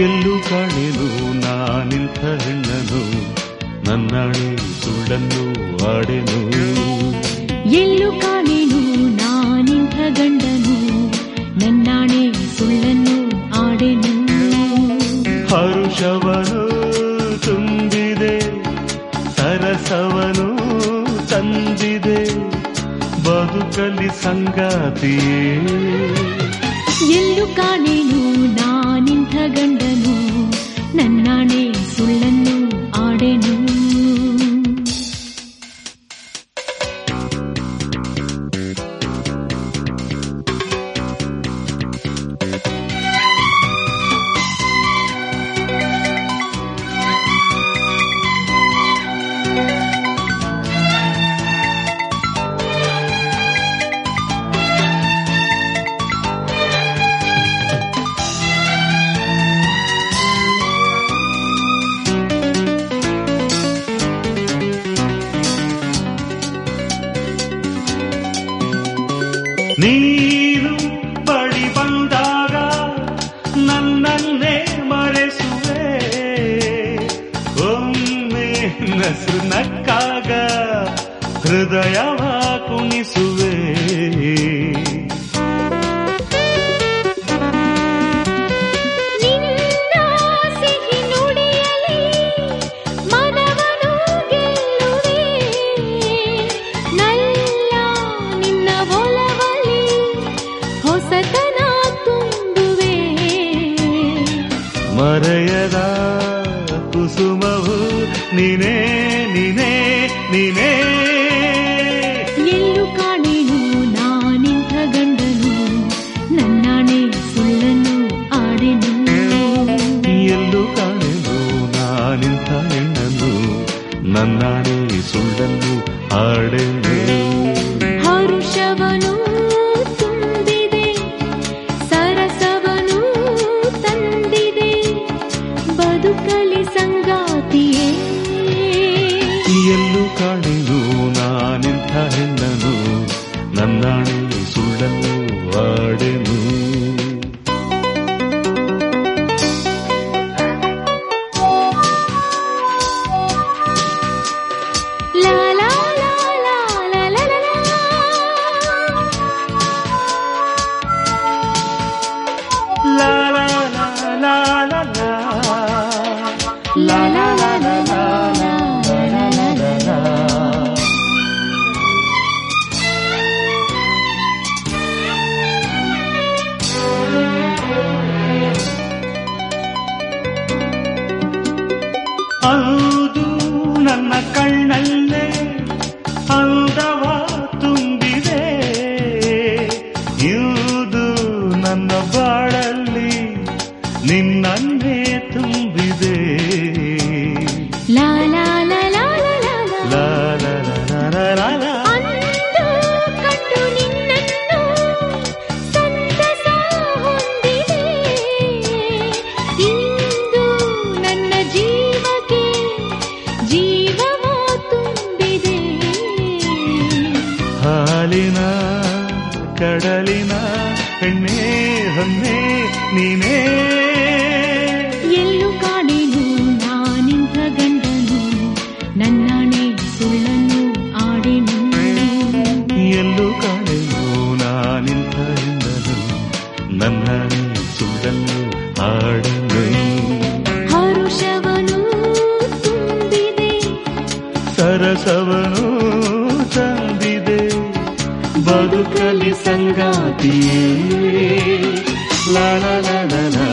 ಎಲ್ಲೂ ಕಾಣೆನು ನಾನಿಂಥ ಹೆಣ್ಣನು ನನ್ನಾಣೆ ಸುಳ್ಳನ್ನು ಆಡೆನು ಎಲ್ಲೂ ಕಾಣೆನು ನಾನಿಂಥ ಗಂಡನು ನನ್ನಾಣೆ ಸುಳ್ಳನ್ನು ಆಡೆನು ಹರುಷವನು ತುಂಬಿದೆ ಸರಸವನು ತಂದಿದೆ ಬದುಕಲಿ ಸಂಗಾತಿಯೇ ಎಲ್ಲೂ ಕಾಣೆನು ನಾನಿಂಥ ಗಂಡನು ನನ್ನಾಣೆ ಸುಳ್ಳನ್ನು ಆಡೆನು ನೀನು ಬಳಿ ಬಂದಾಗ ನನ್ನನ್ನೇ ಮರೆಸುವೆ ಒಮ್ಮೆ ನಸು ನಕ್ಕಾಗ ಹೃದಯವ ಕುಣಿಸುವೆ ನಿನ್ನ ಸಿಹಿ ನುಡಿಯಲಿ ಮನವನು ಗೆಲ್ಲುವೆ ನಲ್ಲ ನಿನ್ನ ಒಲವಲಿ ಹೊಸತನ ತುಂಬುವೆ ಮರೆಯದ ಕುಸುಮವು ನೀನೇ ನೀನೇ ನೀನೇ ಎಲ್ಲೂ ಕಾಣೆನು ನಾನಿಂಥ ಗಂಡನು ನನ್ನಾಣೆ ಸುಳ್ಳನ್ನು ಆಡೆನು ಎಲ್ಲೂ ಕಾಣೆನು ನಾನಿಂಥ ಹೆಣ್ಣನು ನನ್ನಾಣೆ ಸುಳ್ಳನ್ನು ಆಡೆನು ಹರುಷವನು ತುಂಬಿದೆ ಸರಸವನು ತಂದಿದೆ ಬದುಕಲಿ ಸಂಗಾತಿಯೇ ಎಲ್ಲೂ ಕಾಣೆನು ನಾನಿಂಥ ಹೆಣ್ಣನು ನನ್ನಾಣೆ ಸುಳ್ಳನ್ನು ಆಡೆನು ಲಾ ಲಾ ಲಾ ಲಾ ಲಾ ಲಾ ಲಾ ಲಾ. ಲಾ ಲಾ ಲಾ ಲಾ ಲಾ ಲಾ. ಲಾ ಲಾ ಲಾ ಲಾ ಲಾ ಲಾ ಲಾ ಲಾ ಲಾ ಲಾ. ಹೌದು ನನ್ನ ಕಣ್ಣಲ್ಲೇ ಅಂದವ ತುಂಬಿದೆ ಇದು ನನ್ನ ಬಾಳಲ್ಲಿ ನಿನ್ನನ್ನೇ ತುಂಬಿದೆ ಲಾ ಲಾ ಲಾ ಲಾ ಲಾ ಲಾ ಲಾ. ಲಾ ಲಾ ಲಾ ಲಾ ಲಾ ಲಾ. ಅಂದು ಕಂಡು ನಿನ್ನನ್ನು ಸಂತಸ ಹೊಂದಿದೆ ಇಂದು ನನ್ನ ಜೀವಕ್ಕೆ ಜೀವವ ತುಂಬಿದೆ ಹಾಲಿನ ಕಡಲಿನ ಹೆಣ್ಣೆ ಹೊನ್ನೆ ನೀನೇ ಎಲ್ಲೂ ಕಾಣೆನು ನಾನಿಂಥ ಗಂಡನು ನನ್ನಾಣೆ ಸುಳ್ಳನ್ನು ಆಡೆನು ಎಲ್ಲೂ ಕಾಣೆನು ನಾನಿಂಥ ಹೆಣ್ಣನು ನನ್ನಾಣೆ ಸುಳ್ಳನ್ನು ಆಡನು ಹರುಷವನು ತುಂಬಿದೆ ಸರಸವನು ತಂದಿದೆ ಬದುಕಲಿ ಸಂಗಾತಿಯೇ ಲಾ ಲಾ ಲಾ ಲಾ ಲಾ